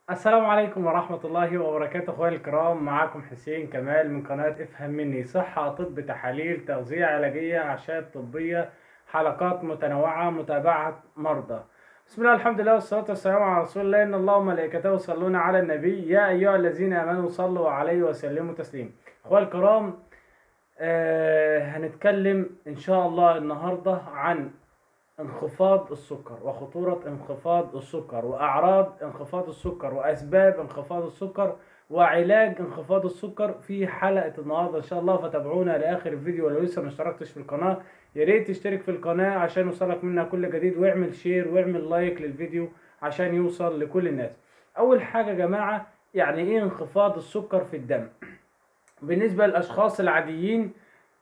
السلام عليكم ورحمة الله وبركاته اخواني الكرام معاكم حسين كمال من قناة افهم مني صحة طب تحاليل تغذية علاجية اعشاب طبية حلقات متنوعة متابعة مرضى بسم الله الحمد لله والصلاة والسلام على رسول الله ان الله وملائكته يصلون على النبي يا ايها الذين امنوا صلوا عليه وسلموا تسليما اخواني الكرام آه هنتكلم ان شاء الله النهاردة عن انخفاض السكر وخطورة انخفاض السكر وأعراض انخفاض السكر وأسباب انخفاض السكر وعلاج انخفاض السكر في حلقة النهاردة إن شاء الله فتابعونا لآخر الفيديو ولو لسه ما اشتركتش في القناة يا ريت تشترك في القناة عشان يوصلك منها كل جديد واعمل شير واعمل لايك للفيديو عشان يوصل لكل الناس أول حاجة يا جماعة يعني إيه انخفاض السكر في الدم بالنسبة للأشخاص العاديين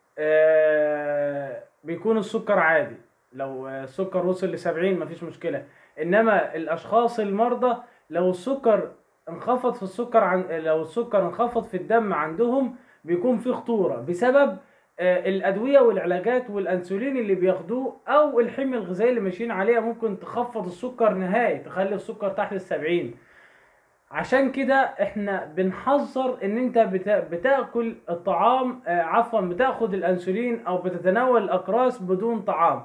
آه بيكون السكر عادي لو السكر وصل لسبعين مفيش مشكلة إنما الأشخاص المرضى لو السكر انخفض في السكر عن لو السكر انخفض في الدم عندهم بيكون في خطورة بسبب آه، الأدوية والعلاجات والأنسولين اللي بياخدوه أو الحمية الغذائية اللي ماشيين عليها ممكن تخفض السكر نهائي تخلي السكر تحت السبعين عشان كده احنا بنحذر ان انت بتا... بتاكل الطعام آه، عفوا بتاخد الانسولين او بتتناول الاقراص بدون طعام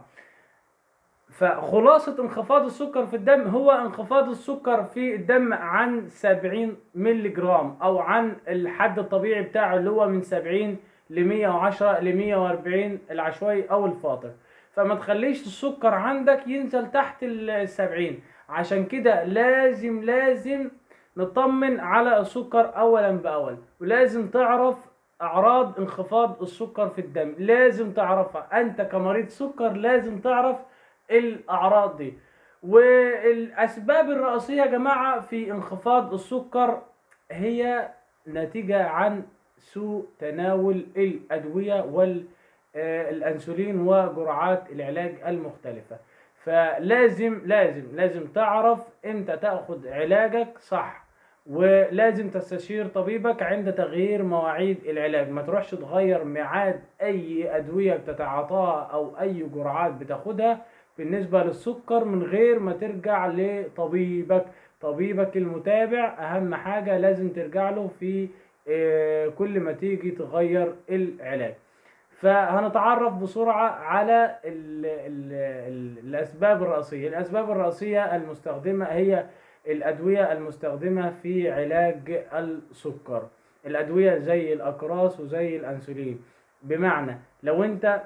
فخلاصة انخفاض السكر في الدم هو انخفاض السكر في الدم عن 70 ملي جرام او عن الحد الطبيعي بتاعه اللي هو من 70 ل 110 ل 140 العشوائي او الفاطر فما تخليش السكر عندك ينزل تحت ال 70 عشان كده لازم لازم نطمن على السكر اولا باول ولازم تعرف اعراض انخفاض السكر في الدم لازم تعرفها انت كمريض سكر لازم تعرف الاعراض دي والاسباب الرئيسيه يا جماعه في انخفاض السكر هي ناتجه عن سوء تناول الادويه والانسولين وجرعات العلاج المختلفه فلازم لازم لازم تعرف امتى تاخد علاجك صح ولازم تستشير طبيبك عند تغيير مواعيد العلاج ما تروحش تغير ميعاد اي ادويه بتتعاطاها او اي جرعات بتاخدها بالنسبة للسكر من غير ما ترجع لطبيبك طبيبك المتابع أهم حاجة لازم ترجع له في آه، كل ما تيجي تغير العلاج فهنتعرف بسرعة على ال ال ال الأسباب الرئيسية الأسباب الرئيسية المستخدمة هي الأدوية المستخدمة في علاج السكر الأدوية زي الأقراص وزي الأنسولين بمعنى لو أنت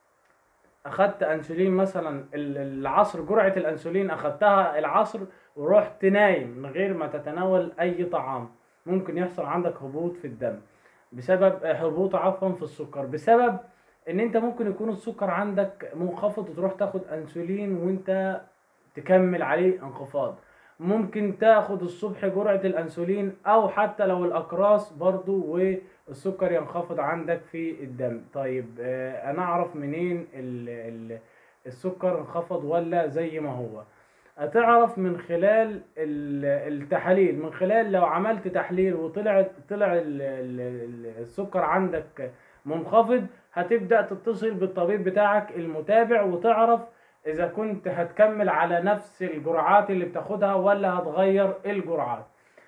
اخدت انسولين مثلا ال- العصر جرعة الانسولين اخدتها العصر ورحت نايم من غير ما تتناول اي طعام ممكن يحصل عندك هبوط في الدم بسبب آه، هبوط عفوا في السكر بسبب ان انت ممكن يكون السكر عندك منخفض وتروح تاخد انسولين وانت تكمل عليه انخفاض ممكن تاخد الصبح جرعة الانسولين او حتى لو الاقراص برضو والسكر ينخفض عندك في الدم طيب آه، انا اعرف منين ال ال السكر انخفض ولا زي ما هو هتعرف من خلال ال- التحاليل من خلال لو عملت تحليل وطلع طلع ال- ال- ال- السكر عندك منخفض هتبدأ تتصل بالطبيب بتاعك المتابع وتعرف اذا كنت هتكمل على نفس الجرعات اللي بتاخدها ولا هتغير الجرعات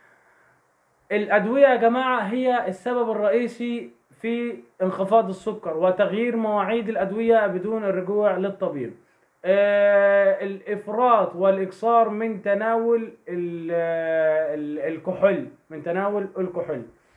الأدوية يا جماعة هي السبب الرئيسي في انخفاض السكر وتغيير مواعيد الأدوية بدون الرجوع للطبيب آه، الإفراط والإكثار من تناول ال- ال- الكحول من تناول الكحول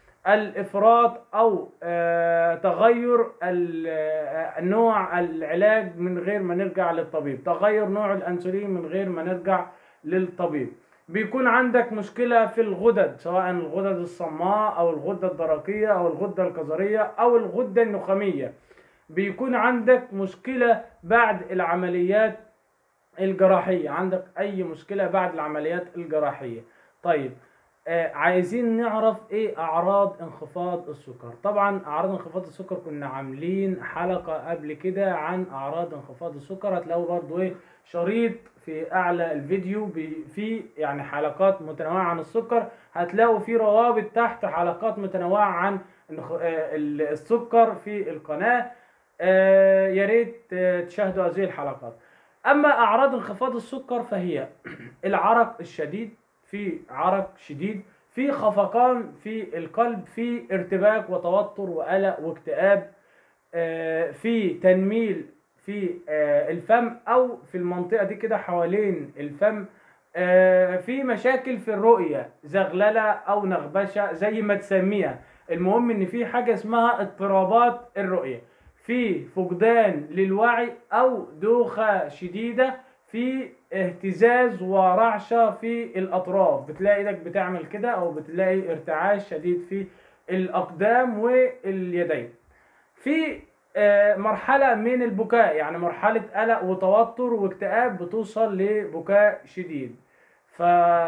الإفراط أو آه، تغير ال- آه، نوع العلاج من غير ما نرجع للطبيب تغير نوع الأنسولين من غير ما نرجع للطبيب بيكون عندك مشكلة في الغدد سواء الغدد الصماء أو الغدة الدرقية أو الغدة الكظرية أو الغدة النخامية بيكون عندك مشكلة بعد العمليات الجراحية عندك أي مشكلة بعد العمليات الجراحية طيب آه عايزين نعرف ايه اعراض انخفاض السكر طبعا اعراض انخفاض السكر كنا عاملين حلقة قبل كده عن اعراض انخفاض السكر هتلاقوا برضو ايه شريط في اعلى الفيديو بي- في يعني حلقات متنوعة عن السكر هتلاقوا في روابط تحت حلقات متنوعة عن انخ- آه، ال- السكر في القناة آه، يا ريت آه، تشاهدوا هذه الحلقات اما اعراض انخفاض السكر فهي العرق الشديد في عرق شديد في خفقان في القلب في ارتباك وتوتر وقلق واكتئاب آه، في تنميل في آه، الفم او في المنطقه دي كده حوالين الفم آه، في مشاكل في الرؤيه زغلله او نغبشه زي ما تسميها المهم ان في حاجه اسمها اضطرابات الرؤيه في فقدان للوعي او دوخه شديده في اهتزاز ورعشه في الاطراف بتلاقي ايدك بتعمل كده او بتلاقي ارتعاش شديد في الاقدام واليدين في آه، مرحلة من البكاء يعني مرحلة قلق وتوتر واكتئاب بتوصل لبكاء شديد ف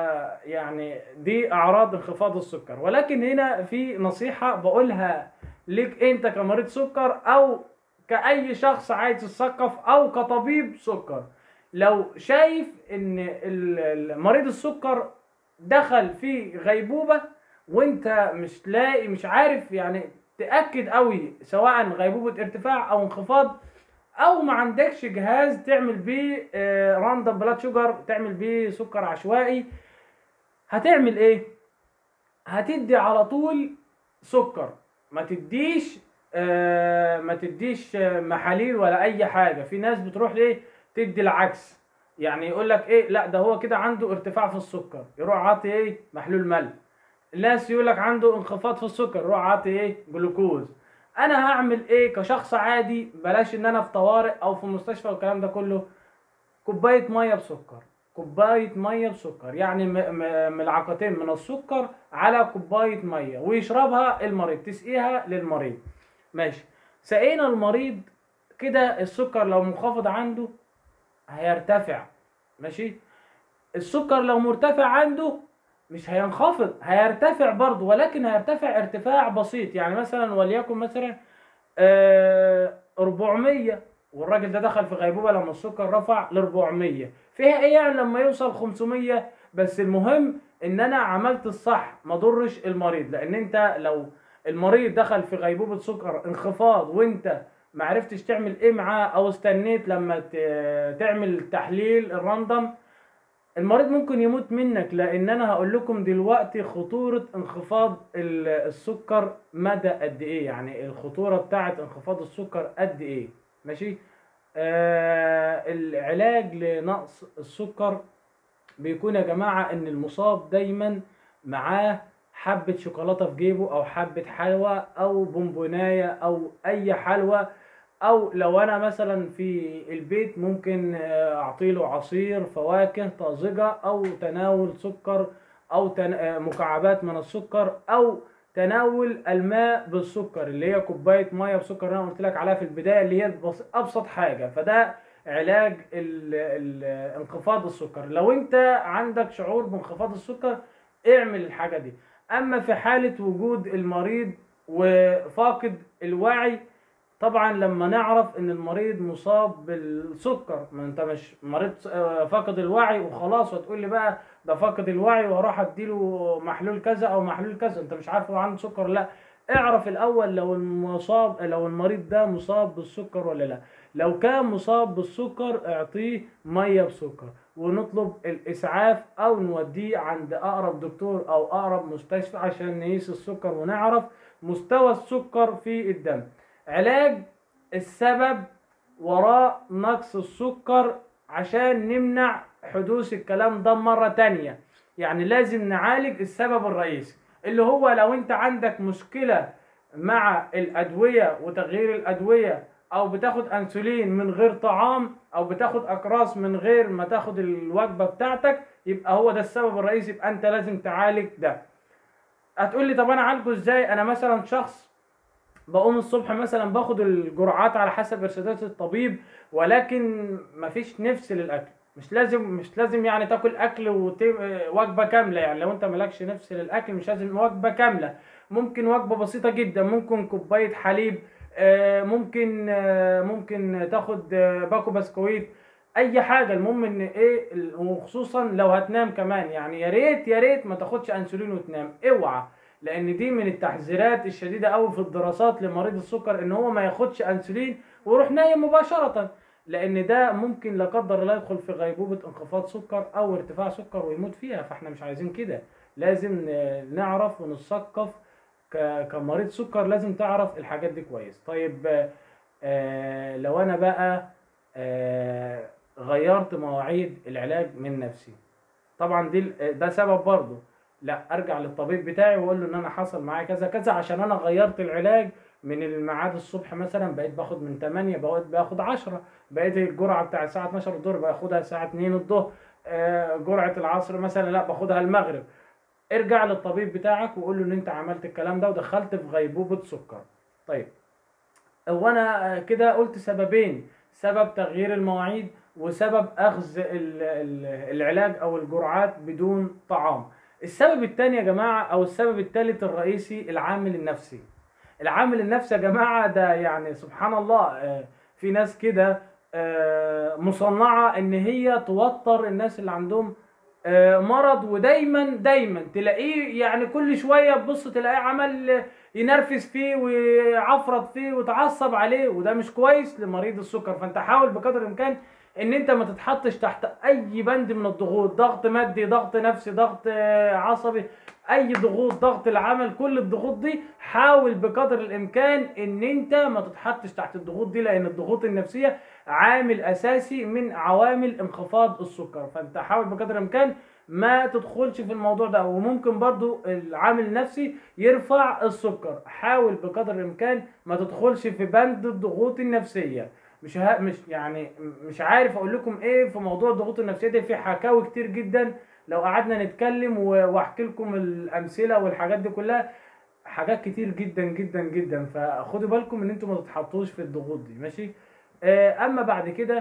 يعني دي أعراض انخفاض السكر ولكن هنا في نصيحة بقولها ليك أنت كمريض سكر أو كأي شخص عايز يتثقف أو كطبيب سكر لو شايف إن ال- ال- مريض السكر دخل في غيبوبة وانت مش لاقي مش عارف يعني تأكد قوي سواء غيبوبة ارتفاع او انخفاض او ما عندكش جهاز تعمل بيه راندوم بلاد شوجر تعمل بيه سكر عشوائي هتعمل ايه هتدي على طول سكر ما تديش آه، ما تديش آه، محاليل ولا اي حاجه في ناس بتروح ليه تدي العكس يعني يقول لك ايه لا ده هو كده عنده ارتفاع في السكر يروح عاطي ايه محلول ملح الناس يقول لك عنده انخفاض في السكر روح عاطي ايه جلوكوز انا هعمل ايه كشخص عادي بلاش ان انا في طوارئ او في مستشفى والكلام ده كله كوبايه ميه بسكر كوبايه ميه بسكر يعني م- م- ملعقتين من السكر على كوبايه ميه ويشربها المريض تسقيها للمريض ماشي سقينا المريض كده السكر لو منخفض عنده هيرتفع ماشي السكر لو مرتفع عنده مش هينخفض هيرتفع برضه ولكن هيرتفع ارتفاع بسيط يعني مثلا وليكن مثلا آه 400 والراجل ده دخل في غيبوبة لما السكر رفع ل 400 فيها ايه يعني لما يوصل 500 بس المهم ان انا عملت الصح ما ضرش المريض لان انت لو المريض دخل في غيبوبة سكر انخفاض وانت ما عرفتش تعمل ايه معاه او استنيت لما ت- تعمل تحليل الراندوم المريض ممكن يموت منك لان انا هقول لكم دلوقتي خطورة انخفاض ال- السكر مدى قد ايه يعني الخطورة بتاعة انخفاض السكر قد ايه ماشي آه العلاج لنقص السكر بيكون يا جماعة ان المصاب دايما معاه حبة شوكولاتة في جيبه او حبة حلوى او بونبوناية او اي حلوى او لو انا مثلا في البيت ممكن آه، اعطيله عصير فواكه طازجة او تناول سكر او تن... آه، مكعبات من السكر او تناول الماء بالسكر اللي هي كوباية مية بسكر اللي انا قلت لك عليها في البداية اللي هي بس- ابسط حاجة فده علاج ال... ال... انخفاض السكر لو انت عندك شعور بانخفاض السكر اعمل الحاجة دي اما في حالة وجود المريض وفاقد الوعي طبعا لما نعرف ان المريض مصاب بالسكر ما انت مش مريض آه، فاقد الوعي وخلاص وتقول لي بقى ده فاقد الوعي واروح اديله محلول كذا او محلول كذا انت مش عارف هو عنده سكر ولا لا اعرف الاول لو المصاب لو المريض ده مصاب بالسكر ولا لا لو كان مصاب بالسكر اعطيه ميه بسكر ونطلب الاسعاف او نوديه عند اقرب دكتور او اقرب مستشفى عشان نقيس السكر ونعرف مستوى السكر في الدم علاج السبب وراء نقص السكر عشان نمنع حدوث الكلام ده مرة تانية يعني لازم نعالج السبب الرئيسي اللي هو لو انت عندك مشكلة مع الأدوية وتغيير الأدوية أو بتاخد أنسولين من غير طعام أو بتاخد أقراص من غير ما تاخد الوجبة بتاعتك يبقى هو ده السبب الرئيسي يبقى انت لازم تعالج ده هتقول لي طب انا اعالجه ازاي انا مثلا شخص بقوم الصبح مثلا باخد الجرعات على حسب ارشادات الطبيب ولكن مفيش نفس للاكل مش لازم مش لازم يعني تاكل اكل وت... وجبه كامله يعني لو انت مالكش نفس للاكل مش لازم وجبه كامله ممكن وجبه بسيطه جدا ممكن كوبايه حليب آه، ممكن آه، ممكن تاخد آه، باكو بسكويت اي حاجه المهم ان ايه ال- وخصوصا لو هتنام كمان يعني يا ريت يا ريت ما تاخدش انسولين وتنام اوعى لان دي من التحذيرات الشديده قوي في الدراسات لمريض السكر ان هو ما ياخدش انسولين ويروح نايم مباشره لان ده ممكن لا قدر الله يدخل في غيبوبه انخفاض سكر او ارتفاع سكر ويموت فيها فاحنا مش عايزين كده لازم ن- نعرف ونثقف ك- كمريض سكر لازم تعرف الحاجات دي كويس طيب آه، آه لو انا بقى آه غيرت مواعيد العلاج من نفسي طبعا دي ال- ده سبب برضه لا ارجع للطبيب بتاعي واقول له ان انا حصل معايا كذا كذا عشان انا غيرت العلاج من الميعاد الصبح مثلا بقيت باخد من 8 بقيت باخد 10 بقيت الجرعه بتاع الساعه 12 الظهر باخدها الساعه 2 الظهر آه، جرعه العصر مثلا لا باخدها المغرب ارجع للطبيب بتاعك وقول له ان انت عملت الكلام ده ودخلت في غيبوبه سكر طيب هو انا آه، كده قلت سببين سبب تغيير المواعيد وسبب اخذ ال- ال- العلاج او الجرعات بدون طعام السبب الثاني يا جماعه او السبب الثالث الرئيسي العامل النفسي العامل النفسي يا جماعه ده يعني سبحان الله آه، في ناس كده آه، مصنعه ان هي توتر الناس اللي عندهم آه، مرض ودايما دايما تلاقيه يعني كل شويه تبص تلاقيه عمل ينرفز فيه ويعفرط فيه وتعصب عليه وده مش كويس لمريض السكر فانت حاول بقدر الامكان ان انت ما تتحطش تحت اي بند من الضغوط ضغط مادي ضغط نفسي ضغط آه، عصبي اي ضغوط ضغط العمل كل الضغوط دي حاول بقدر الامكان ان انت ما تتحطش تحت الضغوط دي لان الضغوط النفسيه عامل اساسي من عوامل انخفاض السكر فانت حاول بقدر الامكان ما تدخلش في الموضوع ده وممكن برضو العامل النفسي يرفع السكر حاول بقدر الامكان ما تدخلش في بند الضغوط النفسيه مش ها مش يعني مش عارف اقول لكم ايه في موضوع الضغوط النفسيه ده في حكاوي كتير جدا لو قعدنا نتكلم و- واحكي لكم الامثله والحاجات دي كلها حاجات كتير جدا جدا جدا فخدوا بالكم ان انتوا ما تتحطوش في الضغوط دي ماشي آه، اما بعد كده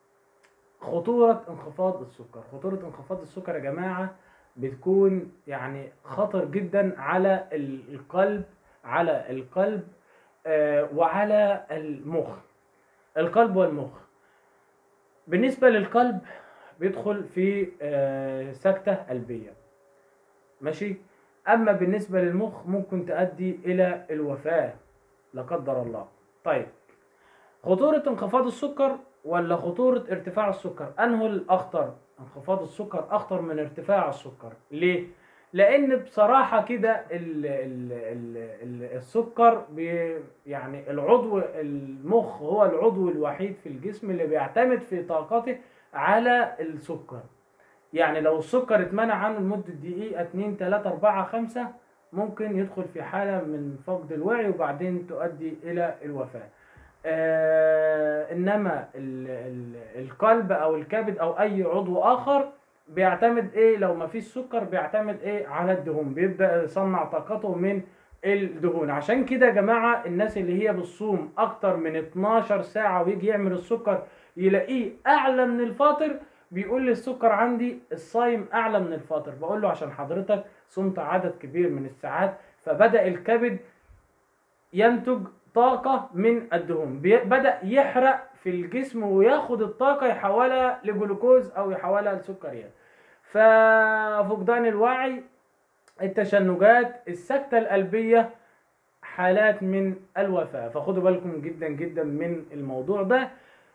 خطورة انخفاض السكر خطورة انخفاض السكر يا جماعة بتكون يعني خطر جدا على ال- القلب على القلب آه، وعلى المخ القلب والمخ بالنسبة للقلب بيدخل في آه، سكتة قلبية ماشي أما بالنسبة للمخ ممكن تؤدي إلى الوفاة لا قدر الله طيب خطورة انخفاض السكر ولا خطورة ارتفاع السكر أنه الأخطر انخفاض السكر أخطر من ارتفاع السكر ليه؟ لأن بصراحة كده ال ال ال ال السكر بي يعني العضو المخ هو العضو الوحيد في الجسم اللي بيعتمد في طاقته على السكر يعني لو السكر اتمنع عنه لمدة دقيقة 2 3 4 5 ممكن يدخل في حالة من فقد الوعي وبعدين تؤدي إلى الوفاة آه انما ال ال القلب او الكبد او اي عضو اخر بيعتمد ايه لو ما فيش سكر بيعتمد ايه على الدهون بيبدا يصنع طاقته من الدهون عشان كده يا جماعه الناس اللي هي بتصوم اكتر من 12 ساعه ويجي يعمل السكر يلاقيه اعلى من الفاطر بيقول لي السكر عندي الصايم اعلى من الفاطر بقول له عشان حضرتك صمت عدد كبير من الساعات فبدا الكبد ينتج طاقة من الدهون بي- بدأ يحرق في الجسم وياخد الطاقة يحولها لجلوكوز أو يحولها لسكريات ففقدان الوعي التشنجات السكتة القلبية حالات من الوفاة فخدوا بالكم جدا جدا من الموضوع ده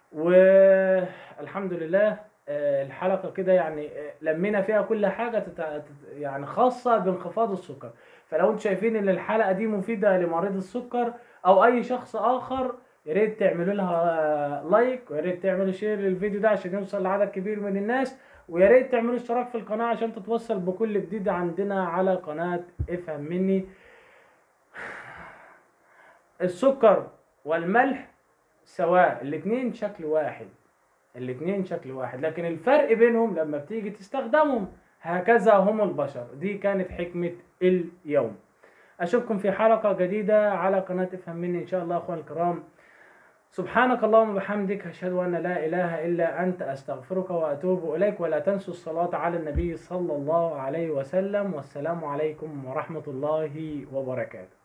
والحمد لله آه، الحلقة كده يعني آه، لمينا فيها كل حاجة تتع- تت- يعني خاصة بانخفاض السكر فلو انتم شايفين ان الحلقة دي مفيدة لمريض السكر او اي شخص اخر يا ريت تعملوا لها لايك ويا ريت تعملوا شير للفيديو ده عشان يوصل لعدد كبير من الناس ويا ريت تعملوا اشتراك في القناة عشان تتوصل بكل جديد عندنا على قناة افهم مني السكر والملح سواء الاتنين شكل واحد الاتنين شكل واحد لكن الفرق بينهم لما بتيجي تستخدمهم هكذا هم البشر دي كانت حكمة اليوم أشوفكم في حلقة جديدة على قناة افهم مني إن شاء الله أخوان الكرام سبحانك اللهم وبحمدك أشهد أن لا إله إلا أنت أستغفرك وأتوب إليك ولا تنسوا الصلاة على النبي صلى الله عليه وسلم والسلام عليكم ورحمة الله وبركاته